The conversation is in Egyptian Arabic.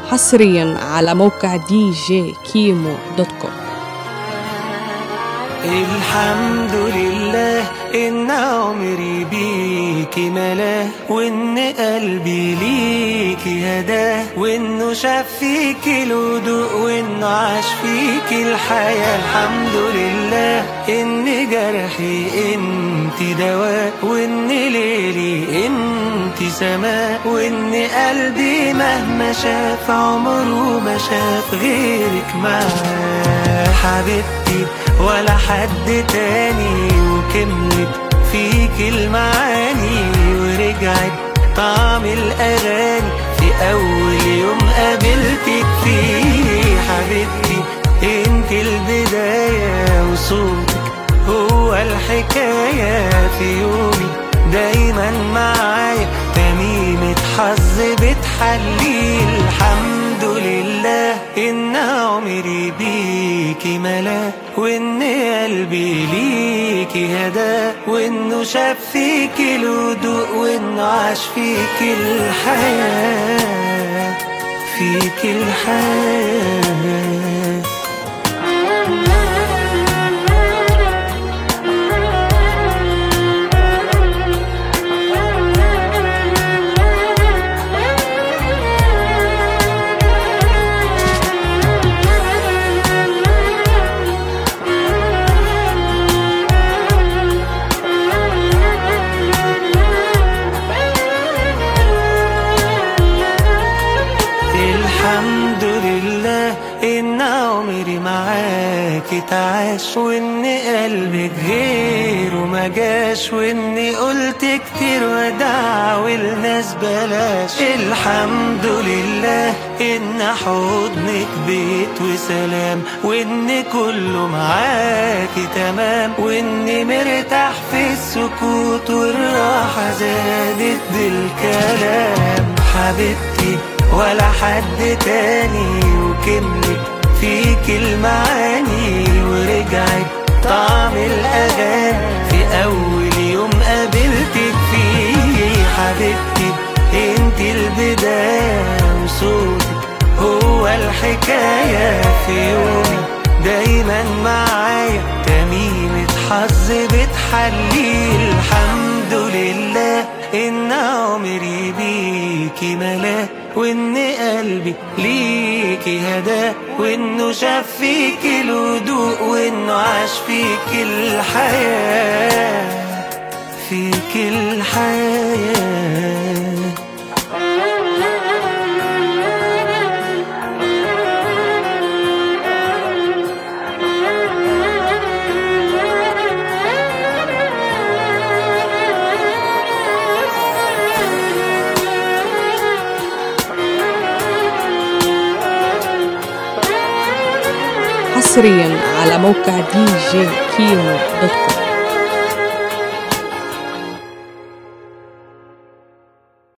حصريا على موقع دي جي كيمو دوت كوم الحمد لله ان عمري بيكي ملاه وان قلبي ليكي هداه وانه شاف فيكي الهدوء وانه عاش فيكي الحياة الحمد لله ان جرحي انت دواء وان ليلي انت سماء وان قلبي مهما شاف عمره ما شاف غيرك معاه حبيبتي ولا حد تاني وكملت فيك المعاني ورجعت طعم الأغاني في أول يوم قابلتك فيه حبيبتي انت البداية وصوتك هو الحكاية في يومي دايما معايا تميمة حظ بتحلي الحمد لله إن عمري بيكي ملا وإن قلبي ليكي هدا وإنه شاف فيكي الهدوء وإنه عاش فيكي الحياة فيكي الحياة الحمد لله ان عمري معاك اتعاش وان قلبك غيره ما جاش واني قلت كتير وداع والناس بلاش الحمد لله ان حضنك بيت وسلام وان كله معاكي تمام واني مرتاح في السكوت والراحة زادت بالكلام حبيبتي ولا حد تاني وكملت فيك المعاني ورجعت طعم الأغاني في أول يوم قابلتك فيه حبيبتي انت البداية وصوتك هو الحكاية في يومي دايما معايا تميمة حظ بتحلي الحمد لله إن عمري بيكي ملا وإن قلبي ليكي هدا وإنه شاف فيكي الهدوء وإنه عاش فيكي الحياة فيكي الحياة حصريا على موقع دي جي كيمو دوت كوم